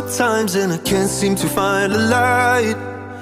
times and I can't seem to find a light.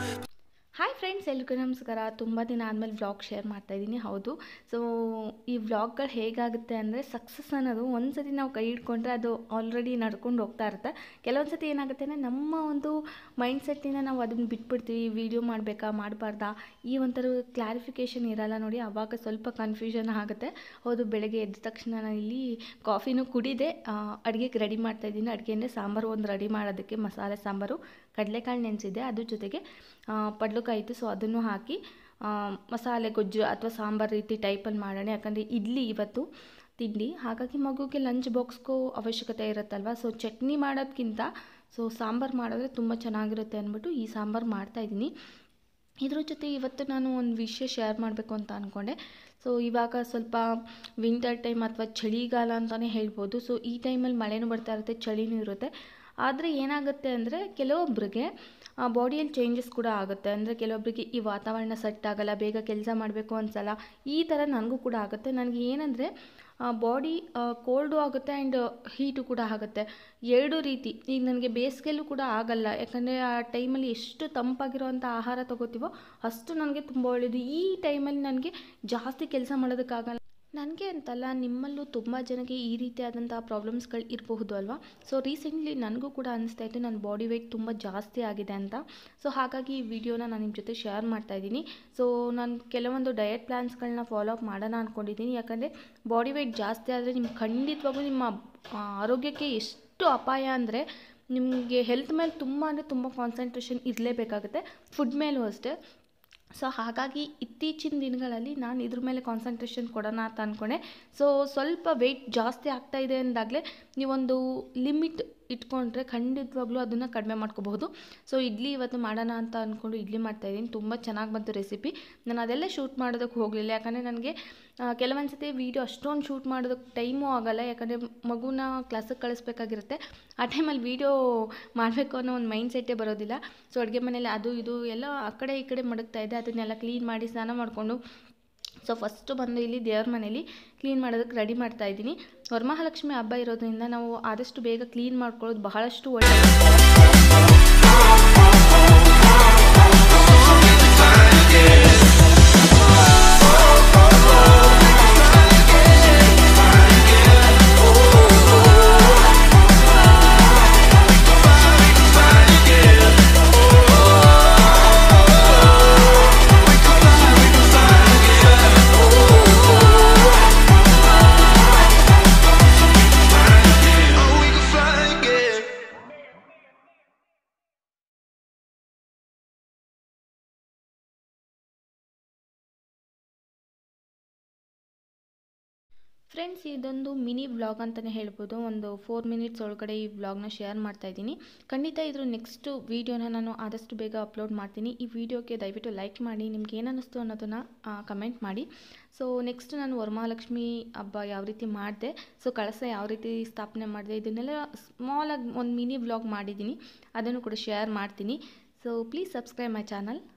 Hi friends ಎಲ್ರಿಗೂ ನಮಸ್ಕಾರ ತುಂಬ ದಿನ ಆದಮೇಲೆ ವ್ಲಾಗ್ ಶೇರ್ ಮಾಡ್ತಾ ಇದ್ದೀನಿ ಹೌದು ಸೊ ಈ ವ್ಲಾಗ್ಗಳು ಹೇಗಾಗುತ್ತೆ ಅಂದರೆ ಸಕ್ಸಸ್ ಅನ್ನೋದು ಒಂದು ಸತಿ ನಾವು ಕೈ ಹಿಡ್ಕೊಂಡ್ರೆ ಅದು ಆಲ್ರೆಡಿ ನಡ್ಕೊಂಡು ಹೋಗ್ತಾ ಇರುತ್ತೆ ಕೆಲವೊಂದು ಸತಿ ಏನಾಗುತ್ತೆ ಅಂದರೆ ನಮ್ಮ ಒಂದು ಮೈಂಡ್ ಸೆಟ್ಟಿಂದ ನಾವು ಅದನ್ನು ಬಿಟ್ಬಿಡ್ತೀವಿ ವಿಡಿಯೋ ಮಾಡಬೇಕಾ ಮಾಡಬಾರ್ದಾ ಈ ಒಂಥರ ಕ್ಲಾರಿಫಿಕೇಷನ್ ಇರಲ್ಲ ನೋಡಿ ಆವಾಗ ಸ್ವಲ್ಪ ಕನ್ಫ್ಯೂಷನ್ ಆಗುತ್ತೆ ಹೌದು ಬೆಳಗ್ಗೆ ಎದ್ದ ತಕ್ಷಣ ನಾನು ಇಲ್ಲಿ ಕಾಫಿನೂ ಕುಡಿದೆ ಅಡುಗೆಗೆ ರೆಡಿ ಮಾಡ್ತಾ ಇದ್ದೀನಿ ಅಡುಗೆ ಅಂದರೆ ಸಾಂಬಾರು ಒಂದು ರೆಡಿ ಮಾಡೋದಕ್ಕೆ ಮಸಾಲೆ ಸಾಂಬಾರು ಕಡಲೆಕಾಳು ನೆನೆಸಿದ್ದೆ ಅದ್ರ ಜೊತೆಗೆ ಪಡ್ಲುಕಾಯಿ ಇತ್ತು ಸೊ ಅದನ್ನು ಹಾಕಿ ಆ, ಮಸಾಲೆ ಗೊಜ್ಜು ಅಥವಾ ಸಾಂಬಾರು ರೀತಿ ಟೈಪಲ್ಲಿ ಮಾಡೋಣ ಯಾಕಂದರೆ ಇಡ್ಲಿ ಇವತ್ತು ತಿಂಡಿ ಹಾಗಾಗಿ ಮಗುಗೆ ಲಂಚ್ ಬಾಕ್ಸ್ಗೂ ಅವಶ್ಯಕತೆ ಇರುತ್ತಲ್ವ ಸೊ ಚಟ್ನಿ ಮಾಡೋದಕ್ಕಿಂತ ಸೊ ಸಾಂಬಾರು ಮಾಡಿದ್ರೆ ತುಂಬ ಚೆನ್ನಾಗಿರುತ್ತೆ ಅಂದ್ಬಿಟ್ಟು ಈ ಸಾಂಬಾರು ಮಾಡ್ತಾಯಿದ್ದೀನಿ ಇದ್ರ ಜೊತೆ ಇವತ್ತು ನಾನು ಒಂದು ವಿಷಯ ಶೇರ್ ಮಾಡಬೇಕು ಅಂತ ಅಂದ್ಕೊಂಡೆ ಸೊ ಇವಾಗ ಸ್ವಲ್ಪ ವಿಂಟರ್ ಟೈಮ್ ಅಥವಾ ಚಳಿಗಾಲ ಅಂತಲೇ ಹೇಳ್ಬೋದು ಸೊ ಈ ಟೈಮಲ್ಲಿ ಮಳೆನೂ ಬರ್ತಾ ಇರುತ್ತೆ ಚಳಿನೂ ಇರುತ್ತೆ ಆದರೆ ಏನಾಗುತ್ತೆ ಅಂದರೆ ಕೆಲವೊಬ್ಬರಿಗೆ ಬಾಡಿಯಲ್ಲಿ ಚೇಂಜಸ್ ಕೂಡ ಆಗುತ್ತೆ ಅಂದರೆ ಕೆಲವೊಬ್ಬರಿಗೆ ಈ ವಾತಾವರಣ ಸೆಟ್ ಆಗಲ್ಲ ಬೇಗ ಕೆಲಸ ಮಾಡಬೇಕು ಅನ್ಸಲ್ಲ ಈ ಥರ ನನಗೂ ಕೂಡ ಆಗುತ್ತೆ ನನಗೆ ಏನಂದರೆ ಬಾಡಿ ಕೋಲ್ಡು ಆಗುತ್ತೆ ಆ್ಯಂಡ್ ಹೀಟು ಕೂಡ ಆಗುತ್ತೆ ಎರಡು ರೀತಿ ಈಗ ನನಗೆ ಬೇಸಿಗೆಯಲ್ಲೂ ಕೂಡ ಆಗಲ್ಲ ಯಾಕಂದರೆ ಆ ಟೈಮಲ್ಲಿ ಎಷ್ಟು ತಂಪಾಗಿರೋವಂಥ ಆಹಾರ ತಗೋತೀವೋ ಅಷ್ಟು ನನಗೆ ತುಂಬ ಒಳ್ಳೆಯದು ಈ ಟೈಮಲ್ಲಿ ನನಗೆ ಜಾಸ್ತಿ ಕೆಲಸ ಮಾಡೋದಕ್ಕಾಗಲ್ಲ ನನಗೆ ಅಂತಲ್ಲ ನಿಮ್ಮಲ್ಲೂ ತುಂಬ ಜನಕ್ಕೆ ಈ ರೀತಿಯಾದಂಥ ಪ್ರಾಬ್ಲಮ್ಸ್ಗಳು ಇರಬಹುದು ಅಲ್ವಾ ಸೊ ರೀಸೆಂಟ್ಲಿ ನನಗೂ ಕೂಡ ಅನಿಸ್ತಾ ಇತ್ತು ನನ್ನ ಬಾಡಿ ವೆಯ್ಟ್ ತುಂಬ ಜಾಸ್ತಿ ಆಗಿದೆ ಅಂತ ಸೊ ಹಾಗಾಗಿ ಈ ವಿಡಿಯೋನ ನಾನು ನಿಮ್ಮ ಜೊತೆ ಶೇರ್ ಮಾಡ್ತಾ ಇದ್ದೀನಿ ಸೊ ನಾನು ಕೆಲವೊಂದು ಡಯಟ್ ಪ್ಲ್ಯಾನ್ಸ್ಗಳನ್ನ ಫಾಲೋ ಅಪ್ ಮಾಡೋಣ ಅಂದ್ಕೊಂಡಿದ್ದೀನಿ ಯಾಕಂದರೆ ಬಾಡಿ ವೆಯ್ಟ್ ಜಾಸ್ತಿ ಆದರೆ ನಿಮ್ಗೆ ಖಂಡಿತವಾಗೂ ನಿಮ್ಮ ಆ, ಆರೋಗ್ಯಕ್ಕೆ ಎಷ್ಟು ಅಪಾಯ ಅಂದರೆ ನಿಮಗೆ ಹೆಲ್ತ್ ಮೇಲೆ ತುಂಬ ಅಂದರೆ ತುಂಬ ಕಾನ್ಸಂಟ್ರೇಷನ್ ಇರಲೇಬೇಕಾಗುತ್ತೆ ಫುಡ್ ಮೇಲೂ ಅಷ್ಟೇ ಸೊ ಹಾಗಾಗಿ ಇತ್ತೀಚಿನ ದಿನಗಳಲ್ಲಿ ನಾನು ಇದ್ರ ಮೇಲೆ ಕಾನ್ಸಂಟ್ರೇಷನ್ ಕೊಡೋಣ ಅಂತ ಅಂದ್ಕೊಂಡೆ ಸೊ ಸ್ವಲ್ಪ ವೆಯ್ಟ್ ಜಾಸ್ತಿ ಆಗ್ತಾ ಇದೆ ಅಂದಾಗಲೇ ನೀವೊಂದು ಲಿಮಿಟ್ ಇಟ್ಕೊಂಡ್ರೆ ಖಂಡಿತವಾಗ್ಲೂ ಅದನ್ನು ಕಡಿಮೆ ಮಾಡ್ಕೋಬಹುದು ಸೊ ಇಡ್ಲಿ ಇವತ್ತು ಮಾಡೋಣ ಅಂತ ಅಂದ್ಕೊಂಡು ಇಡ್ಲಿ ಮಾಡ್ತಾಯಿದ್ದೀನಿ ತುಂಬ ಚೆನ್ನಾಗಿ ಬಂತು ರೆಸಿಪಿ ನಾನು ಅದೆಲ್ಲ ಶೂಟ್ ಮಾಡೋದಕ್ಕೆ ಹೋಗಲಿಲ್ಲ ಯಾಕಂದರೆ ನನಗೆ ಕೆಲವೊಂದು ಸತಿ ವೀಡಿಯೋ ಅಷ್ಟೊಂದು ಶೂಟ್ ಮಾಡೋದಕ್ಕೆ ಟೈಮೂ ಆಗಲ್ಲ ಯಾಕಂದರೆ ಮಗುನ ಕ್ಲಾಸಿಗೆ ಕಳಿಸ್ಬೇಕಾಗಿರುತ್ತೆ ಆ ಟೈಮಲ್ಲಿ ವೀಡಿಯೋ ಮಾಡಬೇಕು ಅನ್ನೋ ಒಂದು ಮೈಂಡ್ ಸೆಟ್ಟೇ ಬರೋದಿಲ್ಲ ಸೊ ಅಡುಗೆ ಮನೇಲಿ ಅದು ಇದು ಎಲ್ಲ ಆ ಕಡೆ ಈ ಕಡೆ ಮಡಗ್ತಾ ಇದೆ ಅದನ್ನೆಲ್ಲ ಕ್ಲೀನ್ ಮಾಡಿ ಸ್ನಾನ ಮಾಡಿಕೊಂಡು ಸೊ ಫಸ್ಟು ಬಂದು ಇಲ್ಲಿ ದೇವ್ರ ಮನೇಲಿ ಕ್ಲೀನ್ ಮಾಡೋದಕ್ಕೆ ರೆಡಿ ಮಾಡ್ತಾ ಇದ್ದೀನಿ ವರಮಹಾಲಕ್ಷ್ಮಿ ಹಬ್ಬ ಇರೋದ್ರಿಂದ ನಾವು ಆದಷ್ಟು ಬೇಗ ಕ್ಲೀನ್ ಮಾಡ್ಕೊಳ್ಳೋದು ಬಹಳಷ್ಟು ಒಳ್ಳೆಯದು Oh, we can fly again. Friends ಇದೊಂದು ಮಿನಿ ವ್ಲಾಗ್ ಅಂತಲೇ ಹೇಳ್ಬೋದು ಒಂದು ಫೋರ್ ಮಿನಿಟ್ಸ್ ಒಳಗಡೆ ಈ ವ್ಲಾಗ್ನ ಶೇರ್ ಮಾಡ್ತಾ ಇದ್ದೀನಿ ಖಂಡಿತ ಇದ್ರ ನೆಕ್ಸ್ಟು ವೀಡಿಯೋನ ನಾನು ಆದಷ್ಟು ಬೇಗ ಅಪ್ಲೋಡ್ ಮಾಡ್ತೀನಿ ಈ ವಿಡಿಯೋಗೆ ದಯವಿಟ್ಟು ಲೈಕ್ ಮಾಡಿ ನಿಮ್ಗೆ ಏನು ಅನ್ನಿಸ್ತು ಅನ್ನೋದನ್ನು ಕಮೆಂಟ್ ಮಾಡಿ ಸೊ ನೆಕ್ಸ್ಟ್ ನಾನು ವರಮಹಾಲಕ್ಷ್ಮಿ ಹಬ್ಬ ಯಾವ ರೀತಿ ಮಾಡಿದೆ ಸೊ ಕಳಸ ಯಾವ ರೀತಿ ಸ್ಥಾಪನೆ ಮಾಡಿದೆ ಇದನ್ನೆಲ್ಲ ಸ್ಮಾಲಾಗಿ ಒಂದು ಮಿನಿ ವ್ಲಾಗ್ ಮಾಡಿದ್ದೀನಿ ಅದನ್ನು ಕೂಡ ಶೇರ್ ಮಾಡ್ತೀನಿ so please subscribe my channel